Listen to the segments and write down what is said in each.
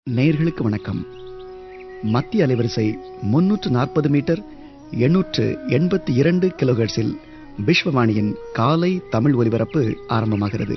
நேயர்களுக்கு வணக்கம் மத்திய அலைவரிசை முன்னூற்று நாற்பது மீட்டர் எண்ணூற்று எண்பத்தி இரண்டு கிலோஹெர்ட்ஸில் விஸ்வவாணியின் காலை தமிழ் ஒலிபரப்பு ஆரம்பமாகிறது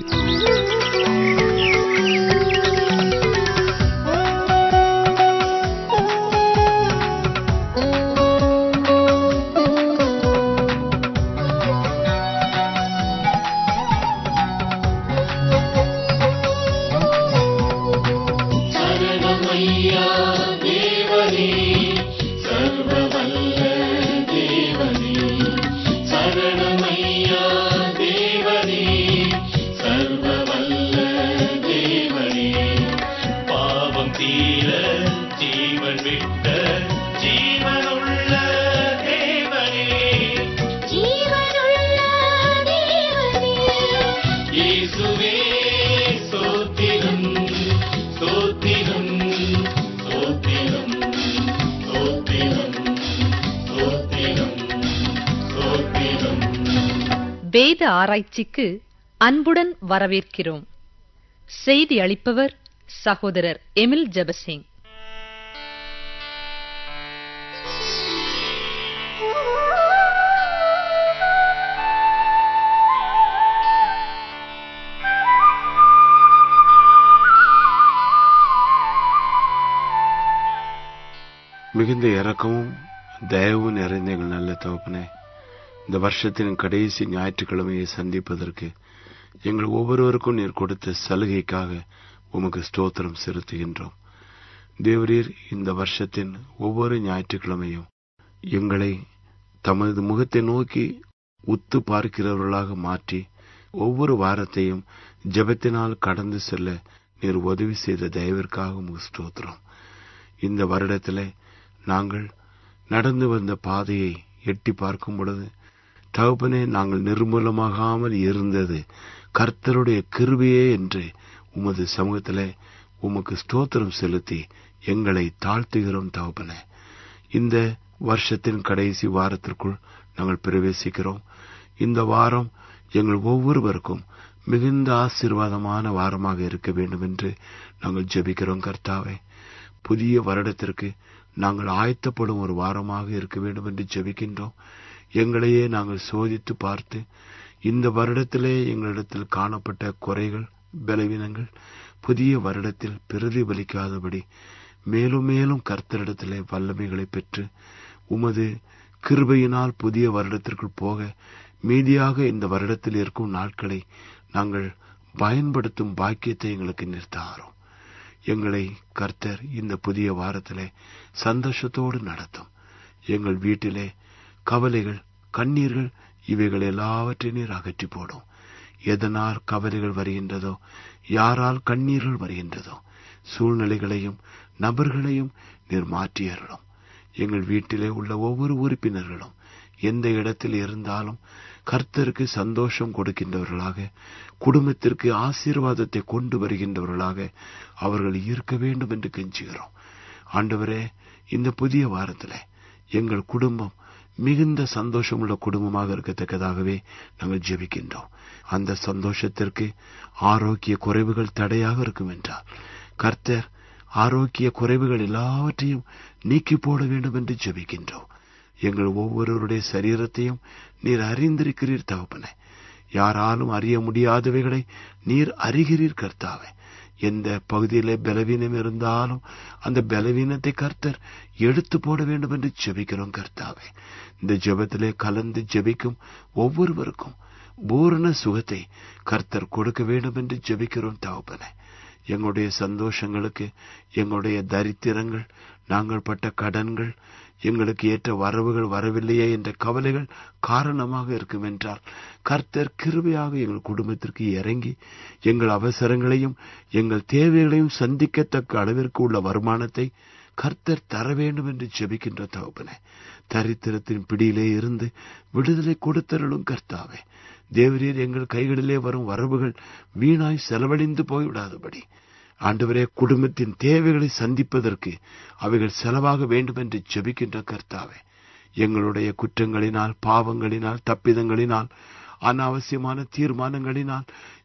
சரணமையா தேவனே சர்வவல்ல தேவனே சரணமையா தேவனே சர்வவல்ல தேவனே பாவம் தீர ஜீவன் விட்ட ஜீவனுள்ள தேவனே ஜீவனுள்ள தேவனே இயேசுவே ஸ்தோத்திரம் ஸ்தோத்திரம் ஸ்தோத்திரம் ஸ்தோத்திரம் ஸ்தோத்திரம் ஸ்தோத்திரம் வேத ஆராய்ச்சிக்கு அன்புடன் வரவேற்கிறோம் செய்தி அளிப்பவர் சகோதரர் எமில் ஜெபசிங் மிகுந்த இரக்கமும் தயவும் நிறைந்த எங்கள் நல்ல தகப்பனே இந்த வருஷத்தின் கடைசி ஞாயிற்றுக்கிழமையை சந்திப்பதற்கு எங்கள் ஒவ்வொருவருக்கும் நீர் கொடுத்த சலுகைக்காக உமக்கு ஸ்தோத்திரம் செலுத்துகின்றோம் தேவரீர் இந்த வருஷத்தின் ஒவ்வொரு ஞாயிற்றுக்கிழமையும் எங்களை தமது முகத்தை நோக்கி உத்து பார்க்கிறவர்களாக மாற்றி ஒவ்வொரு வாரத்தையும் ஜெபத்தினால் கடந்து செல்ல நீர் உதவி செய்த தயவிற்காக உமக்கு ஸ்தோத்திரம் இந்த வருடத்திலே நாங்கள் நடந்து வந்த பாதையை எட்டி பார்க்கும் பொழுது தகப்பனே நாங்கள் நிர்மூலமாகாமல் இருந்தது கர்த்தருடைய கிருபையே என்று உமது சமூகத்திலே உமக்கு ஸ்தோத்திரம் செலுத்தி எங்களை தாழ்த்துகிறோம் தகப்பனே இந்த வருஷத்தின் கடைசி வாரத்திற்குள் நாங்கள் பிரவேசிக்கிறோம் இந்த வாரம் எங்கள் ஒவ்வொருவருக்கும் மிகுந்த ஆசீர்வாதமான வாரமாக இருக்க வேண்டும் என்று நாங்கள் ஜெபிக்கிறோம் கர்த்தாவே புதிய வருடத்திற்கு நாங்கள் ஆயத்தப்படும் ஒரு வாரமாக இருக்க வேண்டும் என்று ஜெபிக்கின்றோம் எங்களையே நாங்கள் சோதித்து பார்த்து இந்த வருடத்திலே எங்களிடத்தில் காணப்பட்ட குறைகள் பலவீனங்கள் புதிய வருடத்தில் பிரதிபலிக்காதபடி மேலும் மேலும் கர்த்தரிடத்திலே வல்லமைகளை பெற்று உமது கிருபையினால் புதிய வருடத்திற்குள் போக மீதியாக இந்த வருடத்தில் இருக்கும் நாட்களை நாங்கள் பயன்படுத்தும் பாக்கியத்தை எங்களுக்கு நிறுத்தாரோம் எங்களை கர்த்தர் இந்த புதிய வாரத்திலே சந்தோஷத்தோடு நடத்தும் எங்கள் வீட்டிலே கவலைகள் கண்ணீர்கள் இவைகள் எல்லாவற்றையும் நீர் அகற்றி போடும் எதனால் கவலைகள் வருகின்றதோ யாரால் கண்ணீர்கள் வருகின்றதோ சூழ்நிலைகளையும் நபர்களையும் நீர் மாற்றியறலும் எங்கள் வீட்டிலே உள்ள ஒவ்வொரு உறுப்பினர்களும் எந்த இடத்தில் இருந்தாலும் கர்த்தருக்கு சந்தோஷம் கொடுக்கின்றவர்களாக குடும்பத்திற்கு ஆசீர்வாதத்தை கொண்டு வருகின்றவர்களாக அவர்கள் இருக்க வேண்டும் என்று கெஞ்சுகிறோம் ஆண்டவரே இந்த புதிய வாரத்திலே எங்கள் குடும்பம் மிகுந்த சந்தோஷமுள்ள குடும்பமாக இருக்கத்தக்கதாகவே நாங்கள் ஜெபிக்கின்றோம் அந்த சந்தோஷத்திற்கு ஆரோக்கிய குறைவுகள் தடையாக இருக்கும் என்றால் கர்த்தர் ஆரோக்கிய குறைவுகள் எல்லாவற்றையும் நீக்கி போட வேண்டும் என்று ஜெபிக்கின்றோம் எங்கள் ஒவ்வொருவருடைய சரீரத்தையும் நீர் அறிந்திருக்கிறீர் தகப்பனே யாராலும் அறிய முடியாதவைகளை நீர் அறிகிறீர் கர்த்தாவே எந்த பகுதியிலே பலவீனம் இருந்தாலும் அந்த பலவீனத்தை கர்த்தர் எடுத்து போட வேண்டும் என்று ஜெபிக்கிறோம் கர்த்தாவே இந்த ஜெபத்திலே கலந்து ஜெபிக்கும் ஒவ்வொருவருக்கும் பூரண சுகத்தை கர்த்தர் கொடுக்க வேண்டும் என்று ஜெபிக்கிறோம் தகப்பனே எங்களுடைய சந்தோஷங்களுக்கு எங்களுடைய தரித்திரங்கள் நாங்கள் பட்ட கடன்கள் எங்களுக்கு ஏற்ற வரவுகள் வரவில்லையே என்ற கவலைகள் காரணமாக இருக்கும் என்றால் கர்த்தர் கிருபையாக எங்கள் குடும்பத்திற்கு இறங்கி எங்கள் அவசரங்களையும் எங்கள் தேவைகளையும் சந்திக்கத்தக்க அளவிற்கு உள்ள வருமானத்தை கர்த்தர் தர வேண்டும் என்று ஜெபிக்கின்ற தகப்பனே தரித்திரத்தின் பிடியிலே இருந்து விடுதலை கொடுத்தருளும் கர்த்தாவே தேவரீர் எங்கள் கைகளிலே வரும் வரவுகள் வீணாய் செலவழிந்து போய்விடாதபடி ஆண்டவரே குடும்பத்தின் தேவைகளை சந்திப்பதற்கு அவைகள் செலவாக வேண்டும் என்று ஜெபிக்கின்ற கர்த்தாவே எங்களுடைய குற்றங்களினால் பாவங்களினால் தப்பிதங்களினால் அனாவசியமான தீர்மானங்களினால்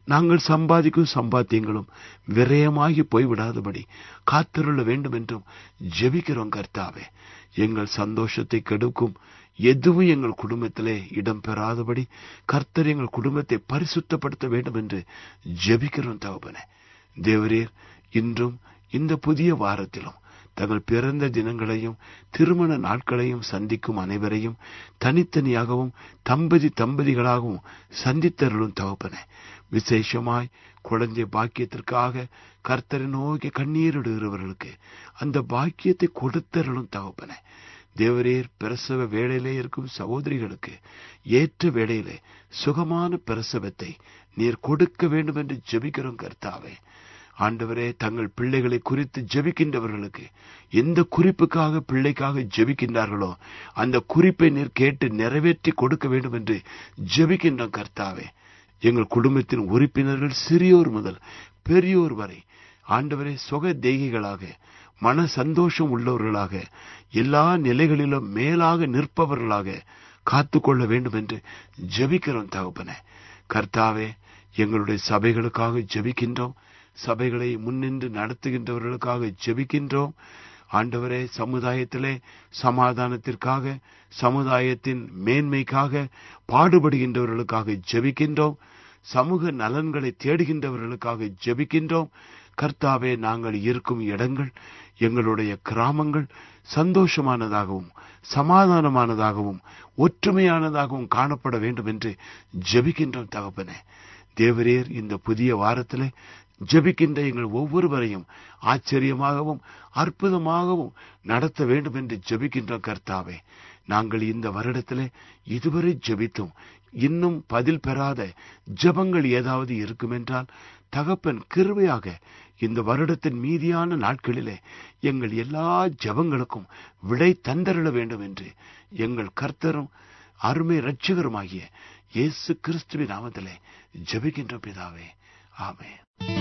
நாங்கள் சம்பாதிக்கும் சம்பாத்தியங்களும் விரயமாகி போய்விடாதபடி காத்திருள்ள வேண்டும் என்றும் ஜெபிக்கிறோம் கர்த்தாவே எங்கள் சந்தோஷத்தை கெடுக்கும் எதுவும் எங்கள் குடும்பத்திலே இடம் பெறாதபடி கர்த்தர் எங்கள் குடும்பத்தை பரிசுத்தப்படுத்த வேண்டும் என்று ஜெபிக்கிறோம் தகப்பனே தேவரீர் இன்றும் இந்த புதிய வாரத்திலும் தங்கள் பிறந்த தினங்களையும் திருமண நாட்களையும் சந்திக்கும் அனைவரையும் தனித்தனியாகவும் தம்பதி தம்பதிகளாகவும் சந்தித்தருளும் தகப்பனே விசேஷமாய் குழந்தை பாக்கியத்திற்காக கர்த்தரை நோக்கி கண்ணீரிடுகிறவர்களுக்கு அந்த பாக்கியத்தை கொடுத்தருளும் தகப்பனே தேவரீர் பிரசவ வேளையிலே இருக்கும் சகோதரிகளுக்கு ஏற்ற வேளையிலே சுகமான பிரசவத்தை நீர் கொடுக்க வேண்டும் என்று ஜெபிக்கிறோம் கர்த்தாவே ஆண்டவரே தங்கள் பிள்ளைகளை குறித்து ஜெபிக்கின்றவர்களுக்கு எந்த குறிப்புக்காக பிள்ளைக்காக ஜெபிக்கின்றார்களோ அந்த குறிப்பை நீர் கேட்டு நிறைவேற்றி கொடுக்க வேண்டும் என்று ஜெபிக்கின்றோம் கர்த்தாவே எங்கள் குடும்பத்தின் உறுப்பினர்கள் சிறியோர் முதல் பெரியோர் வரை ஆண்டவரே சுக தேகிகளாக மன சந்தோஷம் உள்ளவர்களாக எல்லா நிலைகளிலும் மேலாக நிற்பவர்களாக காத்துக்கொள்ள வேண்டும் என்று ஜெபிக்கிறோம் தகப்பனே கர்த்தாவே எங்களுடைய சபைகளுக்காக ஜெபிக்கின்றோம் சபைகளை முன்னின்று நடத்துகின்றவர்களுக்காக ஜெபிக்கின்றோம் ஆண்டவரே சமுதாயத்திலே சமாதானத்திற்காக சமுதாயத்தின் மேன்மைக்காக பாடுபடுகின்றவர்களுக்காக ஜெபிக்கின்றோம் சமூக நலன்களை தேடுகின்றவர்களுக்காக ஜெபிக்கின்றோம் கர்த்தாவே நாங்கள் இருக்கும் இடங்கள் எங்களுடைய கிராமங்கள் சந்தோஷமானதாகவும் சமாதானமானதாகவும் ஒற்றுமையானதாகவும் காணப்பட வேண்டும் என்று ஜெபிக்கின்றோம் தகப்பனே தேவரீர் இந்த புதிய வாரத்திலே ஜெபிக்கின்ற எங்கள் ஒவ்வொருவரையும் ஆச்சரியமாகவும் அற்புதமாகவும் நடத்த வேண்டும் என்று ஜெபிக்கின்றோம் கர்த்தாவே நாங்கள் இந்த வருடத்திலே இதுவரை ஜெபித்தும் இன்னும் பதில் பெறாத ஜெபங்கள் ஏதாவது இருக்குமென்றால் தகப்பன் கிருபையாக இந்த வருடத்தின் மீதியான நாட்களிலே எங்கள் எல்லா ஜெபங்களுக்கும் விடை தந்தருள வேண்டும் என்று எங்கள் கர்த்தரும் அருமை இரட்சகருமாகிய இயேசு கிறிஸ்துவின் நாமத்திலே ஜெபிக்கின்ற பிதாவே ஆமென்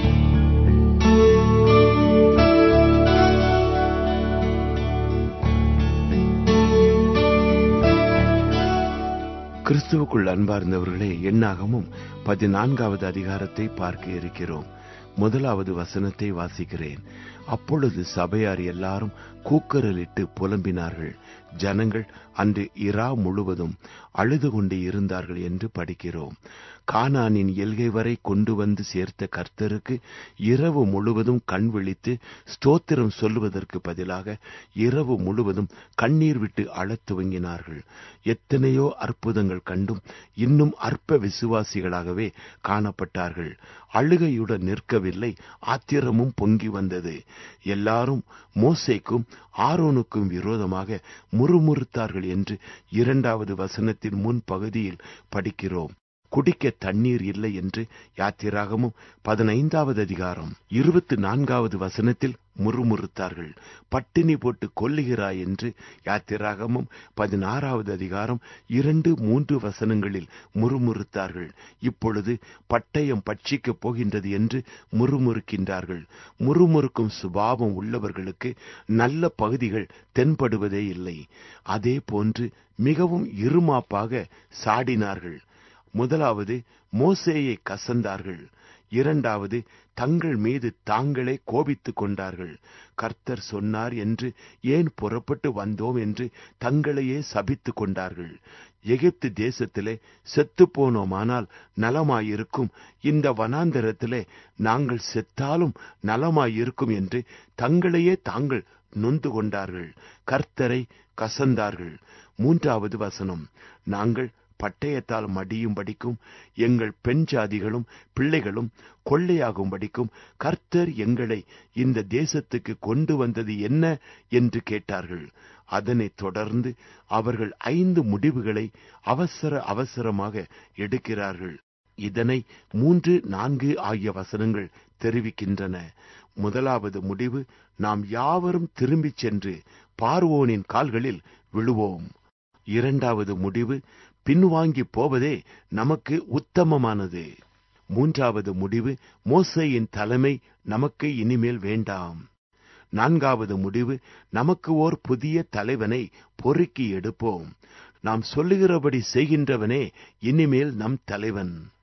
கிறிஸ்துவுக்குள் அன்பார்ந்தவர்களே எண்ணாகமும் பதினான்காவது அதிகாரத்தை பார்க்க இருக்கிறோம் முதலாவது வசனத்தை வாசிக்கிறேன் அப்பொழுது சபையார் எல்லாரும் கூக்குரலிட்டு புலம்பினார்கள் ஜனங்கள் அன்று இரா முழுவதும் அழுது கொண்டு இருந்தார்கள் என்று படிக்கிறோம் கானானின் எல்கை வரை கொண்டு வந்து சேர்த்த கர்த்தருக்கு இரவு முழுவதும் கண் விழித்து ஸ்தோத்திரம் சொல்லுவதற்கு பதிலாக இரவு முழுவதும் கண்ணீர் விட்டு அழத் துவங்கினார்கள் எத்தனையோ அற்புதங்கள் கண்டும் இன்னும் அற்ப விசுவாசிகளாகவே காணப்பட்டார்கள் அழுகையுடன் நிற்கவில்லை ஆத்திரமும் பொங்கி வந்தது எல்லாரும் மோசேக்கும் ஆரோனுக்கும் விரோதமாக முறுமுறுத்தார்கள் என்று இரண்டாவது வசனத்தின் முன் பகுதியில் படிக்கிறோம் குடிக்க தண்ணீர் இல்லை என்று யாத்திராகமும் பதினைந்தாவது அதிகாரம் இருபத்தி நான்காவது வசனத்தில் முறுமுறுத்தார்கள் பட்டினி போட்டு கொல்லுகிறாய் என்று யாத்திராகமும் பதினாறாவது அதிகாரம் இரண்டு மூன்று வசனங்களில் முறுமுறுத்தார்கள் இப்பொழுது பட்டயம் பட்சிக்கப் போகின்றது என்று முறுமுறுக்கின்றார்கள் முறுமுறுக்கும் சுபாவம் உள்ளவர்களுக்கு நல்ல பகுதிகள் தென்படுவதே இல்லை அதே போன்று மிகவும் இருமாப்பாக சாடினார்கள் முதலாவது மோசேயை கசந்தார்கள் இரண்டாவது தங்கள் மீது தாங்களே கோபித்துக் கொண்டார்கள் கர்த்தர் சொன்னார் என்று ஏன் புறப்பட்டு வந்தோம் என்று தங்களையே சபித்துக் கொண்டார்கள் எகிப்து தேசத்திலே செத்து போனோமானால் நலமாயிருக்கும் இந்த வனாந்தரத்திலே நாங்கள் செத்தாலும் நலமாயிருக்கும் என்று தங்களையே தாங்கள் நொந்து கொண்டார்கள் கர்த்தரை கசந்தார்கள் மூன்றாவது வசனம் நாங்கள் பட்டயத்தால் மடியும் படிக்கும் எங்கள் பெண் ஜாதிகளும் பிள்ளைகளும் கொள்ளையாகும் படிக்கும் கர்த்தர் எங்களை இந்த தேசத்துக்கு கொண்டு வந்தது என்ன என்று கேட்டார்கள் அதனைத் தொடர்ந்து அவர்கள் ஐந்து முடிவுகளை அவசர அவசரமாக எடுக்கிறார்கள் இதனை மூன்று நான்கு ஆகிய வசனங்கள் தெரிவிக்கின்றன முதலாவது முடிவு நாம் யாவரும் திரும்பிச் சென்று பார்வோனின் கால்களில் விழுவோம் இரண்டாவது முடிவு பின்வாங்கி போவதே நமக்கு உத்தமமானது மூன்றாவது முடிவு மோசையின் தலைமை நமக்கு இனிமேல் வேண்டாம் நான்காவது முடிவு நமக்கு ஓர் புதிய தலைவனை பொறுக்கி எடுப்போம் நாம் சொல்லுகிறபடி செய்கின்றவனே இனிமேல் நம் தலைவன்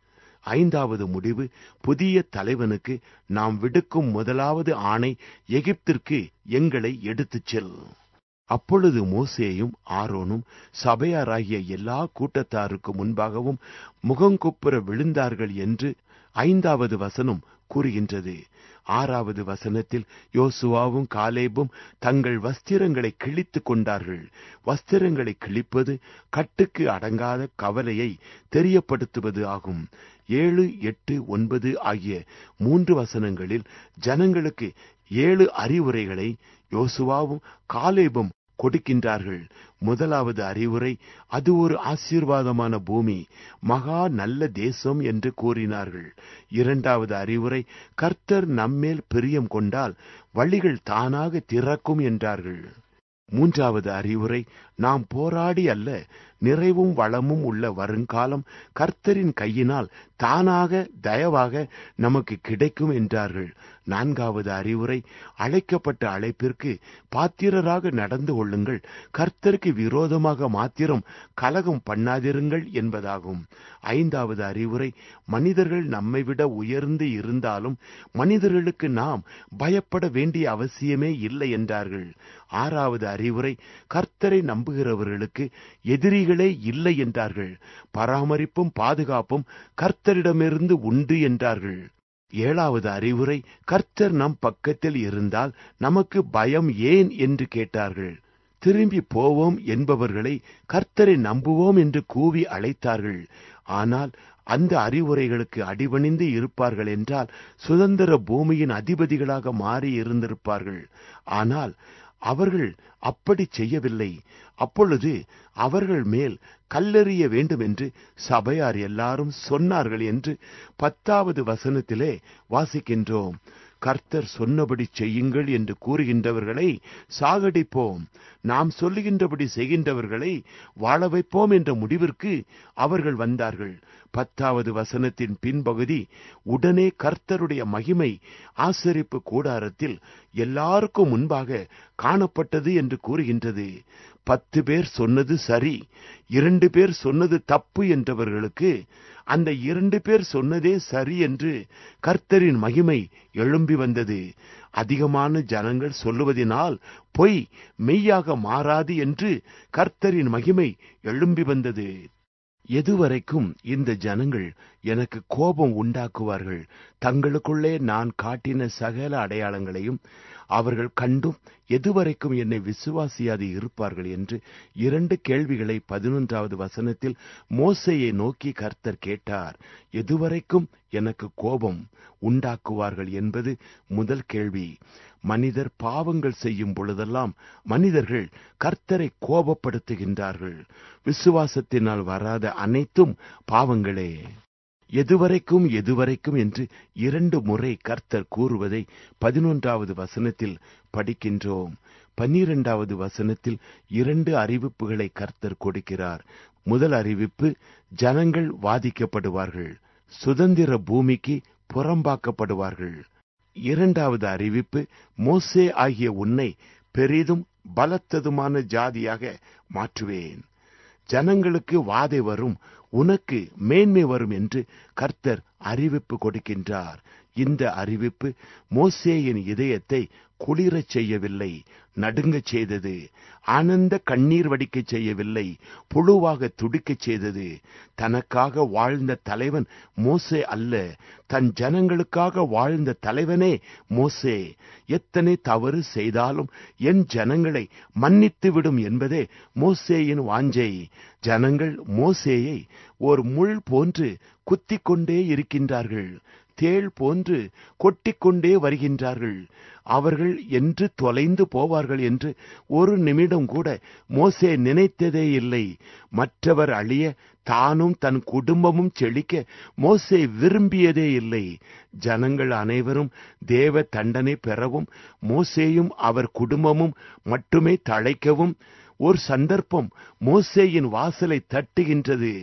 ஐந்தாவது முடிவு புதிய தலைவனுக்கு நாம் விடுக்கும் முதலாவது ஆணை எகிப்திற்கு எங்களை எடுத்துச் செல் அப்பொழுது மோசேயும் ஆரோனும் சபையாராகிய எல்லா கூட்டத்தாருக்கு முன்பாகவும் முகங்குப்புற விழுந்தார்கள் என்று ஐந்தாவது வசனம் கூறுகின்றது ஆறாவது வசனத்தில் யோசுவாவும் காலேபும் தங்கள் வஸ்திரங்களை கிழித்துக் கொண்டார்கள் வஸ்திரங்களை கிழிப்பது கட்டுக்கு அடங்காத கவலையை தெரியப்படுத்துவது ஆகும் ஏழு எட்டு ஒன்பது ஆகிய மூன்று வசனங்களில் ஜனங்களுக்கு ஏழு அறிவுரைகளை யோசுவாவும் காலேபும் கொடுக்கின்றார்கள் முதலாவது அறிவுரை அது ஒரு ஆசீர்வாதமான பூமி மகா நல்ல தேசம் என்று கூறினார்கள் இரண்டாவது அறிவுரை கர்த்தர் நம்மேல் பிரியம் கொண்டால் வழிகள் தானாக திறக்கும் என்றார்கள் மூன்றாவது அறிவுரை நாம் போராடி அல்ல நிறைவும் வளமும் உள்ள வருங்காலம் கர்த்தரின் கையினால் தானாக தயவாக நமக்கு கிடைக்கும் என்றார்கள் நான்காவது அறிவுரை அழைக்கப்பட்ட அழைப்பிற்கு பாத்திரராக நடந்து கொள்ளுங்கள் கர்த்தருக்கு விரோதமாக மாத்திரம் கலகம் பண்ணாதிருங்கள் என்பதாகும் ஐந்தாவது அறிவுரை மனிதர்கள் நம்மை விட உயர்ந்து இருந்தாலும் மனிதர்களுக்கு நாம் பயப்பட வேண்டிய அவசியமே இல்லை என்றார்கள் ஆறாவது அறிவுரை கர்த்தரை நம்புகிறவர்களுக்கு எதிரிகளே இல்லை என்றார்கள் பராமரிப்பும் பாதுகாப்பும் கர்த்தரிடமிருந்து உண்டு என்றார்கள் ஏழாவது அறிவுரை கர்த்தர் நம் பக்கத்தில் இருந்தால் நமக்கு பயம் ஏன் என்று கேட்டார்கள் திரும்பி போவோம் என்பவர்களை கர்த்தரை நம்புவோம் என்று கூவி அழைத்தார்கள் ஆனால் அந்த அறிவுரைகளுக்கு அடிபணிந்து இருப்பார்கள் என்றால் சுதந்திர பூமியின் அதிபதிகளாக மாறி இருந்திருப்பார்கள் ஆனால் அவர்கள் அப்படி செய்யவில்லை அப்பொழுது அவர்கள் மேல் கல்லெறிய வேண்டும் என்று சபையார் எல்லாரும் சொன்னார்கள் என்று பத்தாவது வசனத்திலே வாசிக்கின்றோம் கர்த்தர் சொன்னபடி செய்யுங்கள் என்று கூறுகின்றவர்களை சாகடிப்போம் நாம் சொல்லுகின்றபடி செய்கின்றவர்களை வாழ வைப்போம் என்ற முடிவிற்கு அவர்கள் வந்தார்கள் பத்தாவது வசனத்தின் பின்பகுதி உடனே கர்த்தருடைய மகிமை ஆசரிப்பு கூடாரத்தில் எல்லாருக்கும் முன்பாக காணப்பட்டது என்று கூறுகின்றது பத்து பேர் சொன்னது சரி இரண்டு பேர் சொன்னது தப்பு என்றவர்களுக்கு அந்த இரண்டு பேர் சொன்னதே சரி என்று கர்த்தரின் மகிமை எழும்பி வந்தது அதிகமான ஜனங்கள் சொல்லுவதினால் பொய் மெய்யாக மாறாது என்று கர்த்தரின் மகிமை எழும்பி வந்தது எதுவரைக்கும் இந்த ஜனங்கள் எனக்கு கோபம் உண்டாக்குவார்கள் தங்களுக்குள்ளே நான் காட்டின சகல அடையாளங்களையும் அவர்கள் கண்டும் எதுவரைக்கும் என்னை விசுவாசியாது இருப்பார்கள் என்று இரண்டு கேள்விகளை பதினொன்றாவது வசனத்தில் மோசையை நோக்கி கர்த்தர் கேட்டார் எதுவரைக்கும் எனக்கு கோபம் உண்டாக்குவார்கள் என்பது முதல் கேள்வி மனிதர் பாவங்கள் செய்யும் பொழுதெல்லாம் மனிதர்கள் கர்த்தரை கோபப்படுத்துகின்றார்கள் விசுவாசத்தினால் வராத அனைத்தும் பாவங்களே எதுவரைக்கும் எதுவரைக்கும் என்று இரண்டு முறை கர்த்தர் கூறுவதை பதினொன்றாவது வசனத்தில் படிக்கின்றோம் பன்னிரெண்டாவது வசனத்தில் இரண்டு அறிவிப்புகளை கர்த்தர் கொடுக்கிறார் முதல் அறிவிப்பு ஜனங்கள் வாதிக்கப்படுவார்கள் சுதந்திர பூமிக்கு புறம்பாக்கப்படுவார்கள் இரண்டாவது அறிவிப்பு மோசே ஆகிய உன்னை பெரிதும் பலத்ததுமான ஜாதியாக மாற்றுவேன் ஜனங்களுக்கு வாதை வரும் உனக்கு மேன்மை வரும் என்று கர்த்தர் அறிவிப்பு கொடுக்கின்றார் இந்த அறிவிப்பு மோசேயின் இதயத்தை குளிரச் செய்யவில்லை நடுங்கச் செய்தது ஆனந்த கண்ணீர் வடிக்கச் செய்யவில்லை புழுவாக துடிக்கச் செய்தது தனக்காக வாழ்ந்த தலைவன் மோசே அல்ல தன் ஜனங்களுக்காக வாழ்ந்த தலைவனே மோசே எத்தனை தவறு செய்தாலும் என் ஜனங்களை மன்னித்து விடும் என்பதே மோசேயின் வாஞ்சை ஜனங்கள் மோசேயை ஒரு முள் போன்று குத்திக் கொண்டே இருக்கின்றார்கள் தேள் போன்று கொட்டிக்கொண்டே வருகின்றார்கள் அவர்கள் என்று தொலைந்து போவார்கள் என்று ஒரு நிமிடம் கூட மோசே நினைத்ததே இல்லை மற்றவர் அழிய தானும் தன் குடும்பமும் செழிக்க மோசே விரும்பியதே இல்லை ஜனங்கள் அனைவரும் தேவ தண்டனை பெறவும் மோசேயும் அவர் குடும்பமும் மட்டுமே தழைக்கவும் ஒரு சந்தர்ப்பம் மோசேயின் வாசலை தட்டுகின்றது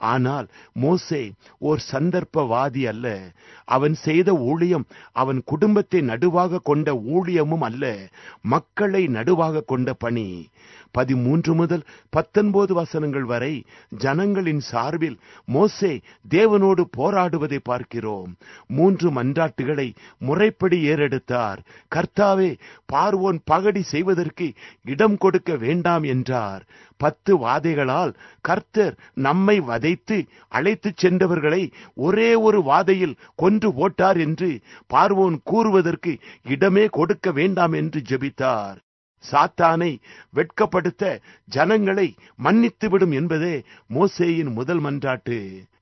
ஆனால் மோசே ஓர் சந்தர்ப்பவாதி அல்ல அவன் செய்த ஊழியம் அவன் குடும்பத்தை நடுவாக கொண்ட ஊழியமும் அல்ல மக்களை நடுவாக கொண்ட பணி பதிமூன்று முதல் பத்தொன்பது வசனங்கள் வரை ஜனங்களின் சார்பில் மோசே தேவனோடு போராடுவதை பார்க்கிறோம் மூன்று மன்றாட்டுகளை முறைப்படி ஏறெடுத்தார் கர்த்தாவே பார்வோன் பகடி செய்வதற்கு இடம் கொடுக்க வேண்டாம் என்றார் பத்து வாதைகளால் கர்த்தர் நம்மை வதைத்து அழைத்துச் சென்றவர்களை ஒரே ஒரு வாதையில் கொன்று போட்டார் என்று பார்வோன் கூறுவதற்கு இடமே கொடுக்க வேண்டாம் என்று ஜெபித்தார் சாத்தானை வெட்கப்படுத்த ஜனங்களை மன்னித்துவிடும் என்பதே மோசேயின் முதல் மன்றாட்டு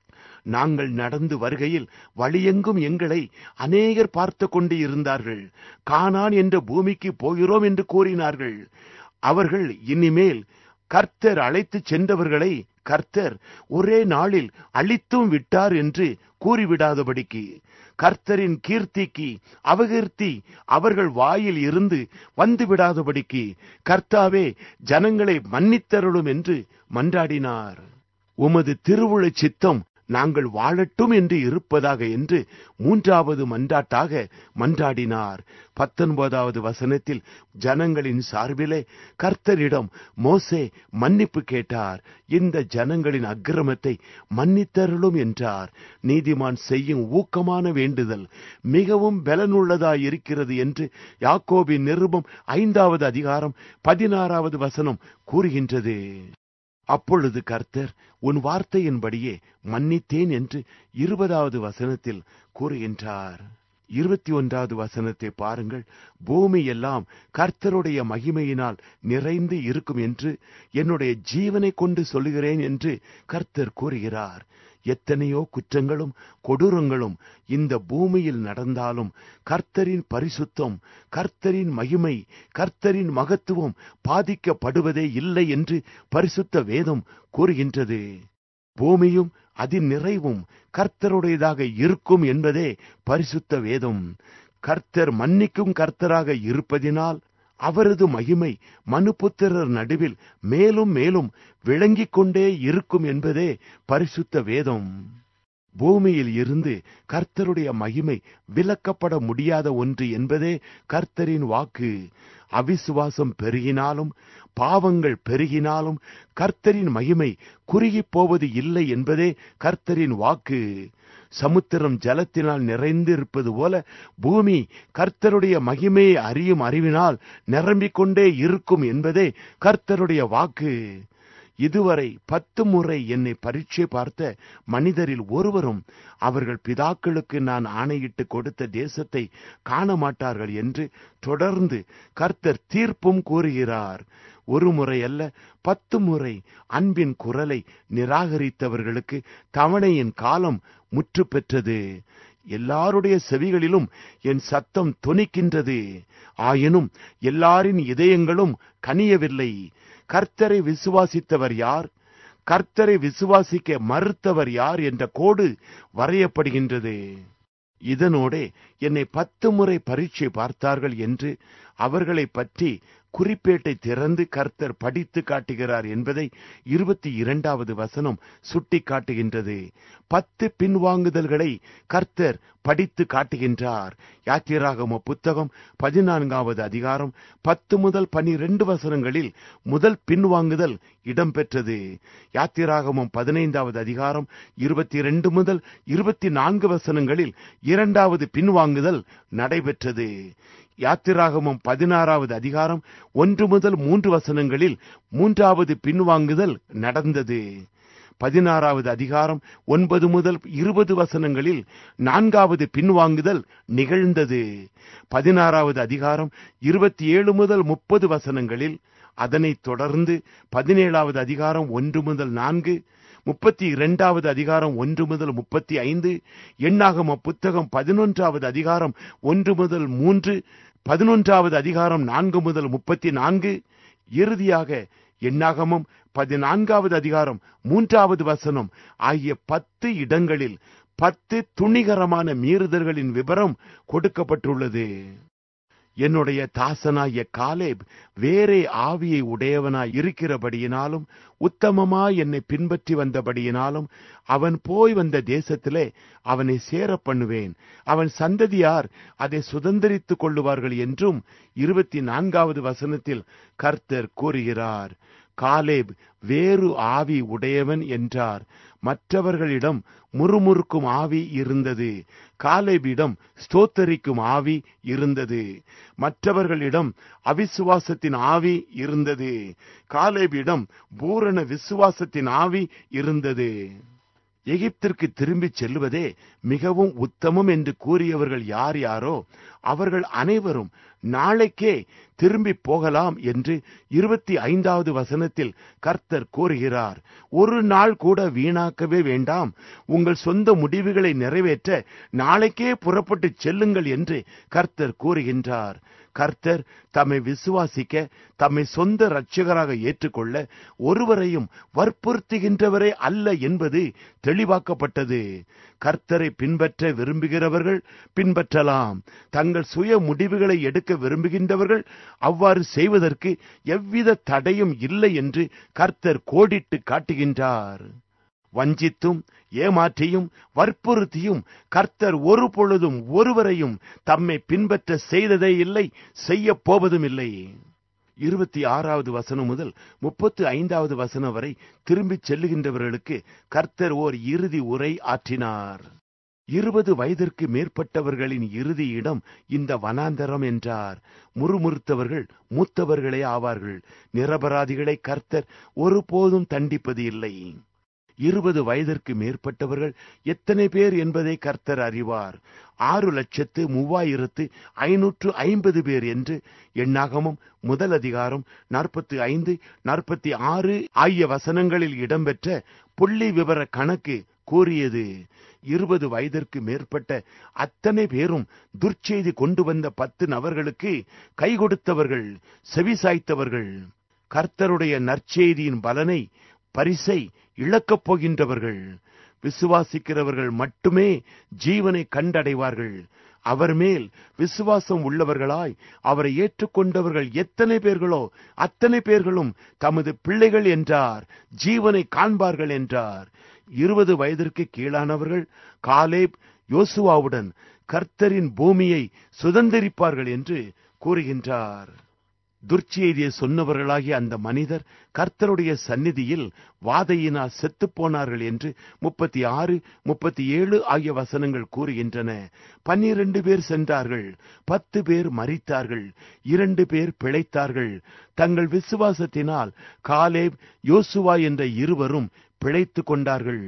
நாங்கள் நடந்து வருகையில் வழியெங்கும் எங்களை அநேகர் பார்த்து கொண்டு இருந்தார்கள் கானான் என்ற பூமிக்கு போகிறோம் என்று கூறினார்கள் அவர்கள் இனிமேல் கர்த்தர் அழைத்துச் சென்றவர்களை கர்த்தர் ஒரே நாளில் அழித்தும் விட்டார் என்று கூறிவிடாதபடிக்கு கர்த்தரின் கீர்த்திக்கு அவகீர்த்தி அவர்கள் வாயில் இருந்து வந்து விடாதபடிக்கு கர்த்தாவே ஜனங்களை மன்னித்தருளும் என்று மன்றாடினார் உமது திருவுள சித்தம் நாங்கள் வாழட்டும் என்று இருப்பதாக என்று மூன்றாவது மன்றாட்டாக மன்றாடினார் பத்தொன்பதாவது வசனத்தில் ஜனங்களின் சார்பிலே கர்த்தரிடம் மோசே மன்னிப்பு கேட்டார் இந்த ஜனங்களின் அக்கிரமத்தை மன்னித்தருளும் என்றார் நீதிமான் செய்யும் ஊக்கமான வேண்டுதல் மிகவும் பலனுள்ளதாய் இருக்கிறது என்று யாக்கோபின் நிருபம் ஐந்தாவது அதிகாரம் பதினாறாவது வசனம் கூறுகின்றது அப்பொழுது கர்த்தர் உன் வார்த்தையின்படியே மன்னித்தேன் என்று இருபதாவது வசனத்தில் கூறுகின்றார் இருபத்தி ஒன்றாவது வசனத்தை பாருங்கள் பூமி எல்லாம் கர்த்தருடைய மகிமையினால் நிறைந்து இருக்கும் என்று என்னுடைய ஜீவனை கொண்டு சொல்லுகிறேன் என்று கர்த்தர் கூறுகிறார் எத்தனையோ குற்றங்களும் கொடூரங்களும் இந்த பூமியில் நடந்தாலும் கர்த்தரின் பரிசுத்தம் கர்த்தரின் மகிமை கர்த்தரின் மகத்துவம் பாதிக்கப்படுவதே இல்லை என்று பரிசுத்த வேதம் கூறுகின்றது பூமியும் அதின் நிறைவும் கர்த்தருடையதாக இருக்கும் என்பதே பரிசுத்த வேதம் கர்த்தர் மன்னிக்கும் கர்த்தராக இருப்பதினால் அவரது மகிமை மனுபுத்திரர் நடுவில் மேலும் மேலும் விளங்கிக் கொண்டே இருக்கும் என்பதே பரிசுத்த வேதம் பூமியில் இருந்து கர்த்தருடைய மகிமை விலக்கப்பட முடியாத ஒன்று என்பதே கர்த்தரின் வாக்கு அவிசுவாசம் பெருகினாலும் பாவங்கள் பெருகினாலும் கர்த்தரின் மகிமை குறுகிப் போவது இல்லை என்பதே கர்த்தரின் வாக்கு சமுத்திரம் ஜலத்தினால் நிறைந்திருப்பது போல பூமி கர்த்தருடைய மகிமையை அறியும் அறிவினால் நிரம்பிக் கொண்டே இருக்கும் என்பதே கர்த்தருடைய வாக்கு இதுவரை பத்து முறை என்னை பரீட்சை பார்த்த மனிதரில் ஒருவரும் அவர்கள் பிதாக்களுக்கு நான் ஆணையிட்டு கொடுத்த தேசத்தை காண மாட்டார்கள் என்று தொடர்ந்து கர்த்தர் தீர்ப்பும் கூறுகிறார் ஒரு முறை அல்ல பத்து முறை அன்பின் குரலை நிராகரித்தவர்களுக்கு தவணையின் காலம் முற்று பெற்றது எல்லாருடைய செவிகளிலும் என் சத்தம் தொனிக்கின்றது ஆயினும் எல்லாரின் இதயங்களும் கனியவில்லை கர்த்தரை விசுவாசித்தவர் யார் கர்த்தரை விசுவாசிக்க மறுத்தவர் யார் என்ற கோடு வரையப்படுகின்றது இதனோடே என்னை பத்து முறை பரீட்சை பார்த்தார்கள் என்று அவர்களை பற்றி குறிப்பேட்டை திறந்து கர்த்தர் படித்து காட்டுகிறார் என்பதை இருபத்தி இரண்டாவது வசனம் சுட்டி காட்டுகின்றது பத்து பின்வாங்குதல்களை கர்த்தர் படித்து காட்டுகின்றார் யாத்திராகம புத்தகம் பதினான்காவது அதிகாரம் பத்து முதல் பனிரெண்டு வசனங்களில் முதல் பின்வாங்குதல் இடம்பெற்றது யாத்திராகமம் பதினைந்தாவது அதிகாரம் இருபத்தி இரண்டு முதல் இருபத்தி நான்கு வசனங்களில் இரண்டாவது பின்வாங்குதல் நடைபெற்றது யாத்திராகமம் பதினாறாவது அதிகாரம் ஒன்று முதல் மூன்று வசனங்களில் மூன்றாவது பின்வாங்குதல் நடந்தது பதினாறாவது அதிகாரம் ஒன்பது முதல் இருபது வசனங்களில் நான்காவது பின்வாங்குதல் நிகழ்ந்தது பதினாறாவது அதிகாரம் இருபத்தி ஏழு முதல் முப்பது வசனங்களில் அதனைத் தொடர்ந்து பதினேழாவது அதிகாரம் ஒன்று முதல் நான்கு முப்பத்தி இரண்டாவது அதிகாரம் ஒன்று முதல் முப்பத்தி ஐந்து எண்ணாகம புத்தகம் பதினொன்றாவது அதிகாரம் ஒன்று முதல் மூன்று பதினொன்றாவது அதிகாரம் நான்கு முதல் முப்பத்தி நான்கு இறுதியாக எண்ணாகமம் பதினான்காவது அதிகாரம் மூன்றாவது வசனம் ஆகிய பத்து இடங்களில் பத்து துணிகரமான மீறுதல்களின் விவரம் கொடுக்கப்பட்டுள்ளது என்னுடைய தாசனாகிய காலேப் வேறே ஆவியை உடையவனாய் இருக்கிறபடியினாலும் உத்தமமா என்னை பின்பற்றி வந்தபடியினாலும் அவன் போய் வந்த தேசத்திலே அவனை சேர பண்ணுவேன் அவன் சந்ததியார் அதை சுதந்திரித்துக் கொள்ளுவார்கள் என்றும் இருபத்தி நான்காவது வசனத்தில் கர்த்தர் கூறுகிறார் காலேப் வேறு ஆவி உடையவன் என்றார் மற்றவர்களிடம் முறுமுறுக்கும் ஆவி இருந்தது காலேபிடம் ஸ்தோத்தரிக்கும் ஆவி இருந்தது மற்றவர்களிடம் அவிசுவாசத்தின் ஆவி இருந்தது காலேபிடம் பூரண விசுவாசத்தின் ஆவி இருந்தது எகிப்திற்கு திரும்பிச் செல்லுவதே மிகவும் உத்தமம் என்று கூறியவர்கள் யார் யாரோ அவர்கள் அனைவரும் நாளைக்கே திரும்பி போகலாம் என்று இருபத்தி ஐந்தாவது வசனத்தில் கர்த்தர் கூறுகிறார் ஒரு நாள் கூட வீணாக்கவே வேண்டாம் உங்கள் சொந்த முடிவுகளை நிறைவேற்ற நாளைக்கே புறப்பட்டுச் செல்லுங்கள் என்று கர்த்தர் கூறுகின்றார் கர்த்தர் தம்மை விசுவாசிக்க தம்மை சொந்த இரட்சகராக ஏற்றுக்கொள்ள ஒருவரையும் வற்புறுத்துகின்றவரே அல்ல என்பது தெளிவாக்கப்பட்டது கர்த்தரை பின்பற்ற விரும்புகிறவர்கள் பின்பற்றலாம் தங்கள் சுய முடிவுகளை எடுக்க விரும்புகின்றவர்கள் அவ்வாறு செய்வதற்கு எவ்வித தடையும் இல்லை என்று கர்த்தர் கோடிட்டு காட்டுகின்றார் வஞ்சித்தும் ஏமாற்றியும் வற்புறுத்தியும் கர்த்தர் ஒரு பொழுதும் ஒருவரையும் தம்மை பின்பற்ற செய்ததே இல்லை செய்யப் போவதும் இல்லை இருபத்தி ஆறாவது வசனம் முதல் முப்பத்து ஐந்தாவது வசனம் வரை திரும்பிச் செல்லுகின்றவர்களுக்கு கர்த்தர் ஓர் இறுதி உரை ஆற்றினார் இருபது வயதிற்கு மேற்பட்டவர்களின் இறுதி இடம் இந்த வனாந்தரம் என்றார் முறுமுறுத்தவர்கள் மூத்தவர்களே ஆவார்கள் நிரபராதிகளை கர்த்தர் ஒருபோதும் தண்டிப்பது இல்லை இருபது வயதிற்கு மேற்பட்டவர்கள் எத்தனை பேர் என்பதை கர்த்தர் அறிவார் ஆறு லட்சத்து மூவாயிரத்து ஐநூற்று ஐம்பது பேர் என்று எண்ணாகமும் முதல் அதிகாரம் நாற்பத்தி ஐந்து நாற்பத்தி ஆறு ஆகிய வசனங்களில் இடம்பெற்ற புள்ளி விவர கணக்கு கூறியது இருபது வயதிற்கு மேற்பட்ட அத்தனை பேரும் துர்ச்செய்தி கொண்டு வந்த பத்து நபர்களுக்கு கை கொடுத்தவர்கள் செவிசாய்த்தவர்கள் கர்த்தருடைய நற்செய்தியின் பலனை பரிசை இழக்கப் போகின்றவர்கள் விசுவாசிக்கிறவர்கள் மட்டுமே ஜீவனை கண்டடைவார்கள் அவர் மேல் விசுவாசம் உள்ளவர்களாய் அவரை ஏற்றுக்கொண்டவர்கள் எத்தனை பேர்களோ அத்தனை பேர்களும் தமது பிள்ளைகள் என்றார் ஜீவனை காண்பார்கள் என்றார் இருபது வயதிற்கு கீழானவர்கள் காலேப் யோசுவாவுடன் கர்த்தரின் பூமியை சுதந்திரிப்பார்கள் என்று கூறுகின்றார் துர்ச்செய்தியை சொன்னவர்களாகிய அந்த மனிதர் கர்த்தருடைய சந்நிதியில் வாதையினால் செத்துப் போனார்கள் என்று முப்பத்தி ஆறு முப்பத்தி ஏழு ஆகிய வசனங்கள் கூறுகின்றன பன்னிரண்டு பேர் சென்றார்கள் பத்து பேர் மரித்தார்கள் இரண்டு பேர் பிழைத்தார்கள் தங்கள் விசுவாசத்தினால் காலேப் யோசுவா என்ற இருவரும் பிழைத்துக் கொண்டார்கள்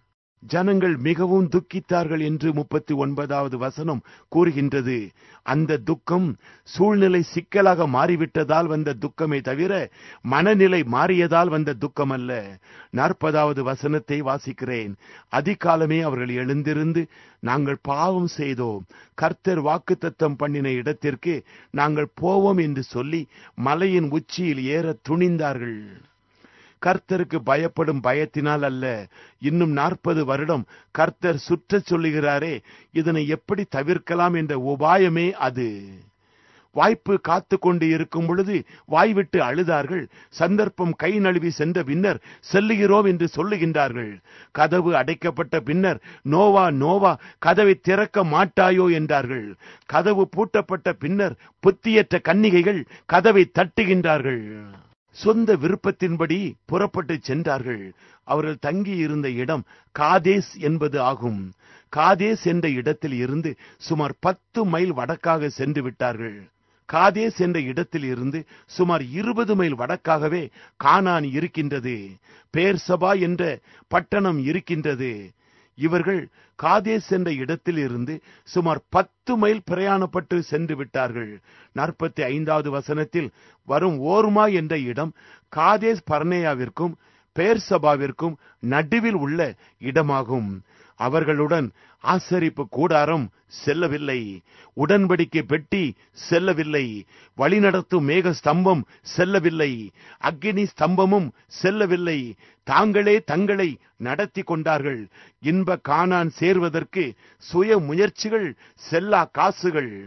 ஜனங்கள் மிகவும் துக்கித்தார்கள் என்று முப்பத்தி ஒன்பதாவது வசனம் கூறுகின்றது அந்த துக்கம் சூழ்நிலை சிக்கலாக மாறிவிட்டதால் வந்த துக்கமே தவிர மனநிலை மாறியதால் வந்த துக்கம் அல்ல நாற்பதாவது வசனத்தை வாசிக்கிறேன் அதிகாலமே அவர்கள் எழுந்திருந்து நாங்கள் பாவம் செய்தோம் கர்த்தர் வாக்குத்தத்தம் பண்ணின இடத்திற்கு நாங்கள் போவோம் என்று சொல்லி மலையின் உச்சியில் ஏற துணிந்தார்கள் கர்த்தருக்கு பயப்படும் பயத்தினால் அல்ல இன்னும் நாற்பது வருடம் கர்த்தர் சுற்றச் சொல்லுகிறாரே இதனை எப்படி தவிர்க்கலாம் என்ற உபாயமே அது வாய்ப்பு காத்து கொண்டு இருக்கும் பொழுது வாய்விட்டு அழுதார்கள் சந்தர்ப்பம் கை நழுவி சென்ற பின்னர் செல்லுகிறோம் என்று சொல்லுகின்றார்கள் கதவு அடைக்கப்பட்ட பின்னர் நோவா நோவா கதவை திறக்க மாட்டாயோ என்றார்கள் கதவு பூட்டப்பட்ட பின்னர் புத்தியற்ற கன்னிகைகள் கதவை தட்டுகின்றார்கள் சொந்த விருப்பத்தின்படி புறப்பட்டு சென்றார்கள் அவர்கள் தங்கியிருந்த இடம் காதேஸ் என்பது ஆகும் காதேஸ் என்ற இடத்தில் இருந்து சுமார் பத்து மைல் வடக்காக சென்று விட்டார்கள் காதேஸ் என்ற இடத்தில் இருந்து சுமார் இருபது மைல் வடக்காகவே கானான் இருக்கின்றது பேர்சபா என்ற பட்டணம் இருக்கின்றது இவர்கள் காதேஸ் என்ற இடத்தில் இருந்து சுமார் பத்து மைல் பிரயாணப்பட்டு சென்று விட்டார்கள் நாற்பத்தி ஐந்தாவது வசனத்தில் வரும் ஓர்மா என்ற இடம் காதேஸ் பர்னேயாவிற்கும் பேர்சபாவிற்கும் நடுவில் உள்ள இடமாகும் அவர்களுடன் ஆசரிப்பு கூடாரம் செல்லவில்லை உடன்படிக்கை பெட்டி செல்லவில்லை வழிநடத்தும் மேக ஸ்தம்பம் செல்லவில்லை அக்னி ஸ்தம்பமும் செல்லவில்லை தாங்களே தங்களை நடத்தி கொண்டார்கள் இன்ப காணான் சேர்வதற்கு சுய முயற்சிகள் செல்லா காசுகள்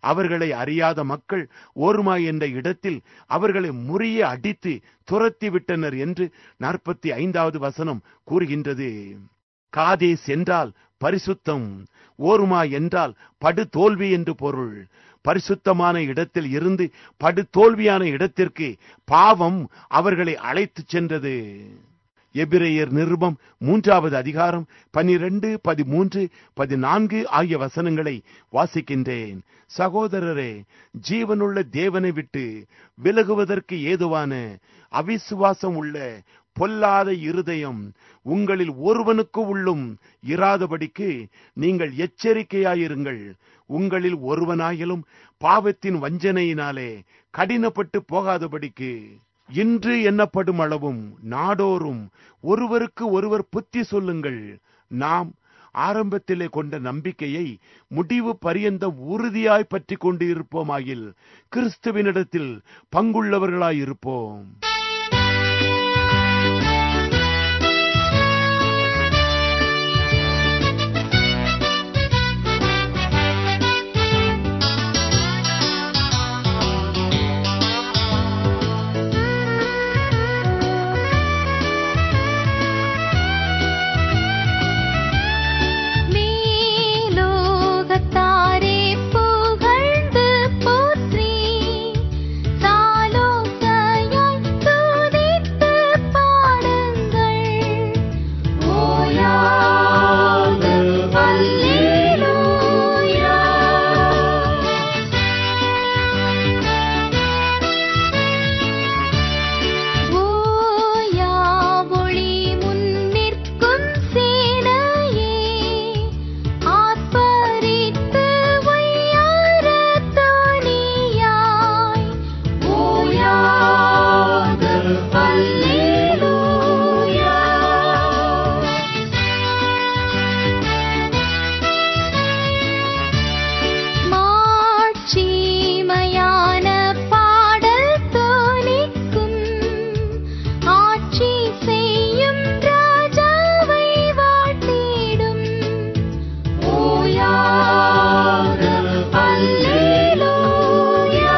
அவர்களை அறியாத மக்கள் ஓர்மா என்ற இடத்தில் அவர்களை முறிய அடித்து துரத்தி விட்டனர் என்று நாற்பத்தி ஐந்தாவது வசனம் கூறுகின்றது காதேஸ் என்றால் பரிசுத்தம் ஓர்மா என்றால் படு தோல்வி என்று பொருள் பரிசுத்தமான இடத்தில் இருந்து படு தோல்வியான இடத்திற்கு பாவம் அவர்களை அழைத்துச் சென்றது எபிரேயர் நிருபம் மூன்றாவது அதிகாரம் பனிரெண்டு பதிமூன்று பதினான்கு ஆகிய வசனங்களை வாசிக்கின்றேன் சகோதரரே ஜீவனுள்ள தேவனை விட்டு விலகுவதற்கு ஏதுவான அவிசுவாசம் உள்ள பொல்லாத இருதயம் உங்களில் ஒருவனுக்கு உள்ளும் இராதபடிக்கு நீங்கள் எச்சரிக்கையாயிருங்கள் உங்களில் ஒருவனாயிலும் பாவத்தின் வஞ்சனையினாலே கடினப்பட்டு போகாதபடிக்கு இன்று எண்ணப்படும் அளவும் நாடோறும் ஒருவருக்கு ஒருவர் புத்தி சொல்லுங்கள் நாம் ஆரம்பத்திலே கொண்ட நம்பிக்கையை முடிவு பரியந்தம் உறுதியாய் பற்றி கொண்டு இருப்போமாயில் கிறிஸ்துவினிடத்தில் பங்குள்ளவர்களாயிருப்போம் மேலோகத்தாரே புகழ்ந்து போற்றி சாலோசையாய் துதித்து பாடுங்கள் ஓயாது அல்லேலூயா ஓயா ஒளி முன்னிற்கும் சேனையே ஆர்ப்பரித்து ஒய்யார துணியாய் ஓயாது அல்லேலூயா மாட்சிமையான பாடல் தோனிக்கும் ஆட்சி செய்யும் ராஜாவை வாட்டிடும் ஓயாது அல்லேலூயா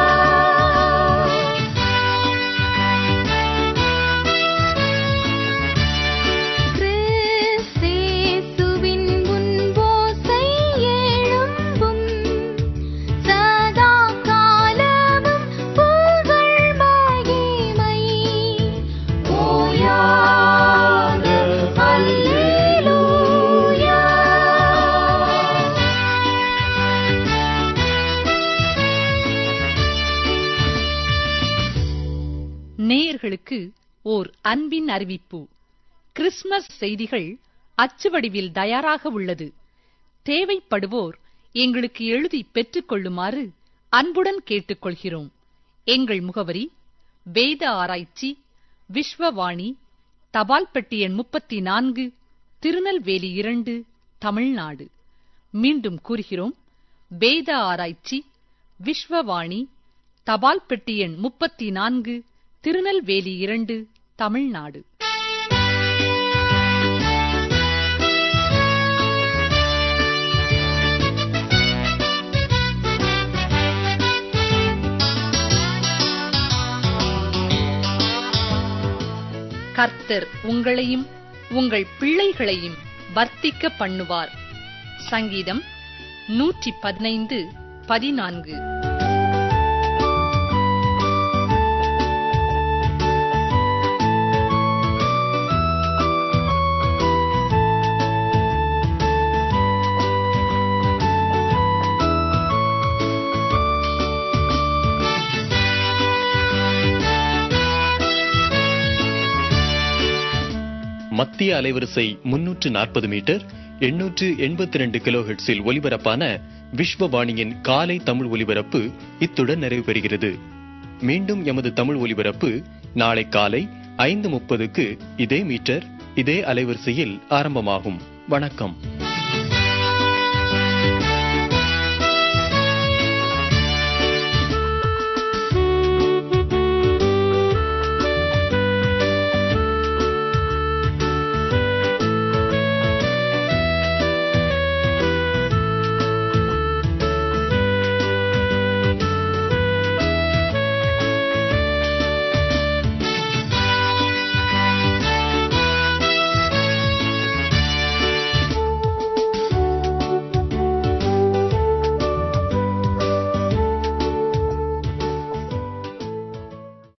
கிறிஸ்தேசுவின் முன்போசை எழும்பும் சதா காலமும் புகழ் மகிமை ஓயாது அல்லேலூயா நேயர்களுக்கு ஓர் அன்பின் அறிவிப்பு கிறிஸ்மஸ் செய்திகள் அச்சு வடிவில் தயாராக உள்ளது தேவைப்படுவோர் எங்களுக்கு எழுதி பெற்றுக்கொள்ளுமாறு அன்புடன் கேட்டுக்கொள்கிறோம் எங்கள் முகவரி வேத ஆராய்ச்சி விஸ்வவாணி தபால் பெட்டி எண் முப்பத்தி நான்கு திருநெல்வேலி இரண்டு தமிழ்நாடு மீண்டும் கூறுகிறோம் வேத ஆராய்ச்சி விஸ்வவாணி தபால் பெட்டி எண் முப்பத்தி நான்கு திருநெல்வேலி இரண்டு தமிழ்நாடு கர்த்தர் உங்களையும் உங்கள் பிள்ளைகளையும் வர்த்திக்க பண்ணுவார் சங்கீதம் நூற்றி பதினைந்து பதினான்கு மத்திய அலைவரிசை முன்னூற்று நாற்பது மீட்டர் எண்ணூற்று எண்பத்தி ரெண்டு கிலோஹெட்ஸில் ஒலிபரப்பான விஸ்வவாணியின் காலை தமிழ் ஒலிபரப்பு இத்துடன் நிறைவு பெறுகிறது மீண்டும் எமது தமிழ் ஒலிபரப்பு நாளை காலை ஐந்து முப்பதுக்கு இதே மீட்டர் இதே அலைவரிசையில் ஆரம்பமாகும் வணக்கம்